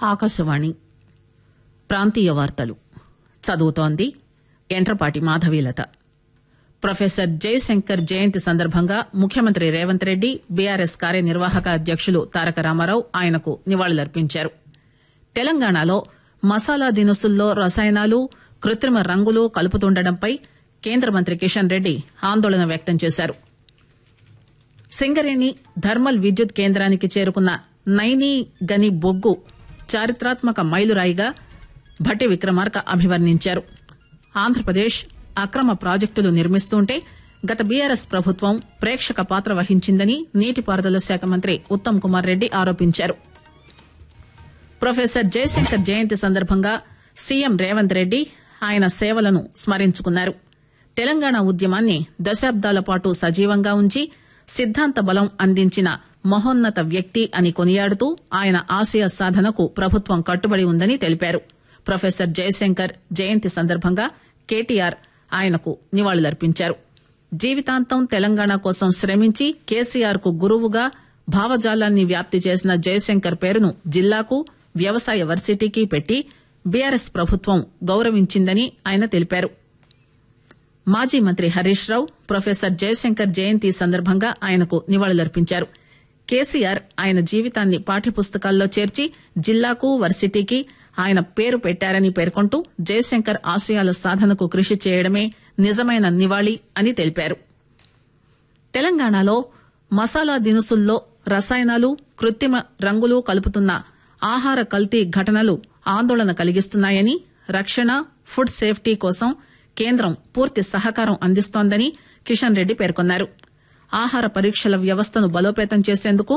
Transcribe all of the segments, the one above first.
ఆకాశవాణి ప్రాంతీయ వార్తలు చదువుతోంది ఎంట్రపాటి మాధవీలత ప్రొఫెసర్ జయశంకర్ జయంతి సందర్భంగా ముఖ్యమంత్రి రేవంత్ రెడ్డి బీఆర్ఎస్ కార్యనిర్వాహక అధ్యకులు తారక రామారావు ఆయనకు నివాళులర్పించారు తెలంగాణలో మసాలా దినుసుల్లో రసాయనాలు కృత్రిమ రంగులు కలుపుతుండటంపై కేంద్ర మంత్రి కిషన్ రెడ్డి ఆందోళన వ్యక్తం చేశారు సింగరేణి థర్మల్ విద్యుత్ కేంద్రానికి చేరుకున్న నైనీ గని బొగ్గు చారిత్రాత్మక మైలురాయిగా భట్టి విక్రమార్క అభివర్ణించారు ఆంధ్రప్రదేశ్ అక్రమ ప్రాజెక్టులు నిర్మిస్తుంటే గత బీఆర్ఎస్ ప్రభుత్వం ప్రేక్షక పాత్ర వహించిందని నీటిపారుదల శాఖ మంత్రి ఉత్తమ్ కుమార్ రెడ్డి ఆరోపించారు ప్రొఫెసర్ జయశంకర్ జయంతి సందర్భంగా సీఎం రేవంత్ రెడ్డి ఆయన సేవలను స్మరించుకున్నారు తెలంగాణ ఉద్యమాన్ని దశాబ్దాల పాటు సజీవంగా ఉంచి సిద్దాంత బలం అందించిన మహోన్నత వ్యక్తి అని కొనియాడుతూ ఆయన ఆశయ సాధనకు ప్రభుత్వం కట్టుబడి ఉందని తెలిపారు ప్రొఫెసర్ జయశంకర్ జయంతి సందర్భంగా కేటీఆర్ ఆయనకు నివాళులర్పించారు జీవితాంతం తెలంగాణ కోసం శ్రమించి కేసీఆర్ కు గురువుగా భావజాలాన్ని వ్యాప్తి చేసిన జయశంకర్ పేరును జిల్లాకు వ్యవసాయ వర్సిటీకి పెట్టి బీఆర్ఎస్ ప్రభుత్వం గౌరవించిందని ఆయన తెలిపారు మాజీ మంత్రి హరీష్ రావు ప్రొఫెసర్ జయశంకర్ జయంతి సందర్భంగా ఆయనకు నివాళులర్పించారు కేసీఆర్ ఆయన జీవితాన్ని పాఠ్యపుస్తకాల్లో చేర్చి జిల్లాకు వర్సిటీకి ఆయన పేరు పెట్టారని పేర్కొంటూ జయశంకర్ ఆశయాల సాధనకు కృషి చేయడమే నిజమైన నివాళి అని తెలిపారు తెలంగాణలో మసాలా దినుసుల్లో రసాయనాలు కృత్రిమ రంగులు కలుపుతున్న ఆహార కల్తీ ఘటనలు ఆందోళన కలిగిస్తున్నాయని రక్షణ ఫుడ్ సేఫ్టీ కోసం కేంద్రం పూర్తి సహకారం అందిస్తోందని కిషన్ రెడ్డి పేర్కొన్నారు ఆహార పరీక్షల వ్యవస్థను బలోపేతం చేసేందుకు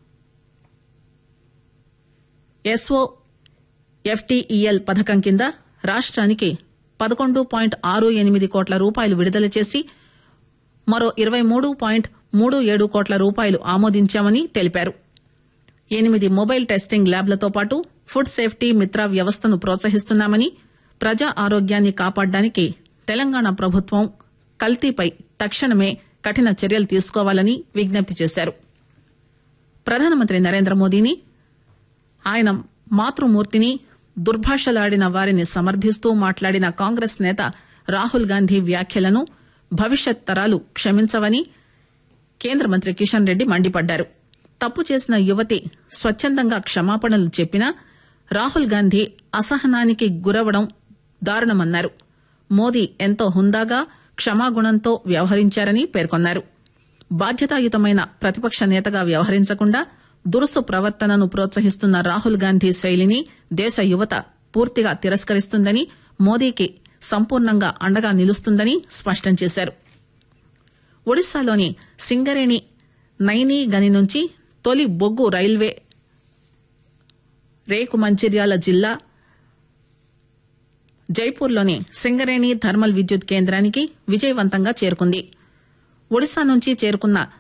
ఎస్ఓ ఎఫ్టీఈఎల్ పథకం కింద రాష్ట్రానికి పదకొండు పాయింట్ ఆరు ఎనిమిది కోట్ల రూపాయలు విడుదల చేసి మరో ఇరవై మూడు పాయింట్ మూడు ఏడు కోట్ల రూపాయలు ఆమోదించామని తెలిపారు ఎనిమిది మొబైల్ టెస్టింగ్ ల్యాబ్లతో పాటు ఫుడ్ సేఫ్టీ మిత్ర వ్యవస్థను ప్రోత్సహిస్తున్నామని ప్రజా ఆరోగ్యాన్ని కాపాడడానికి తెలంగాణ ప్రభుత్వం కల్తీపై తక్షణమే కఠిన చర్యలు తీసుకోవాలని విజ్ఞప్తి చేశారు ప్రధానమంత్రి నరేంద్ర మోదీని ఆయన మాతృమూర్తిని దుర్భాషలాడిన వారిని సమర్థిస్తూ మాట్లాడిన కాంగ్రెస్ నేత రాహుల్ గాంధీ వ్యాఖ్యలను భవిష్యత్ తరాలు క్షమించవని కేంద్ర మంత్రి కిషన్ రెడ్డి మండిపడ్డారు తప్పు చేసిన యువతి స్వచ్చందంగా క్షమాపణలు చెప్పినా రాహుల్ గాంధీ అసహనానికి గురవడం దారుణమన్నారు మోదీ ఎంతో హుందాగా క్షమాగుణంతో వ్యవహరించారని పేర్కొన్నారు బాధ్యతాయుతమైన ప్రతిపక్ష నేతగా వ్యవహరించకుండా దురుసు ప్రవర్తనను ప్రోత్సహిస్తున్న రాహుల్ గాంధీ శైలిని దేశ యువత పూర్తిగా తిరస్కరిస్తుందని మోదీకి సంపూర్ణంగా అండగా నిలుస్తుందని స్పష్టం చేశారు ఒడిశాలోని సింగరేణి నైనీ గని నుంచి తొలి బొగ్గు రైల్వే రేకు మంచిర్యాల జిల్లా జైపూర్లోని సింగరేణి థర్మల్ విద్యుత్ కేంద్రానికి విజయవంతంగా చేరుకుంది ఒడిశా నుంచి చేరుకున్న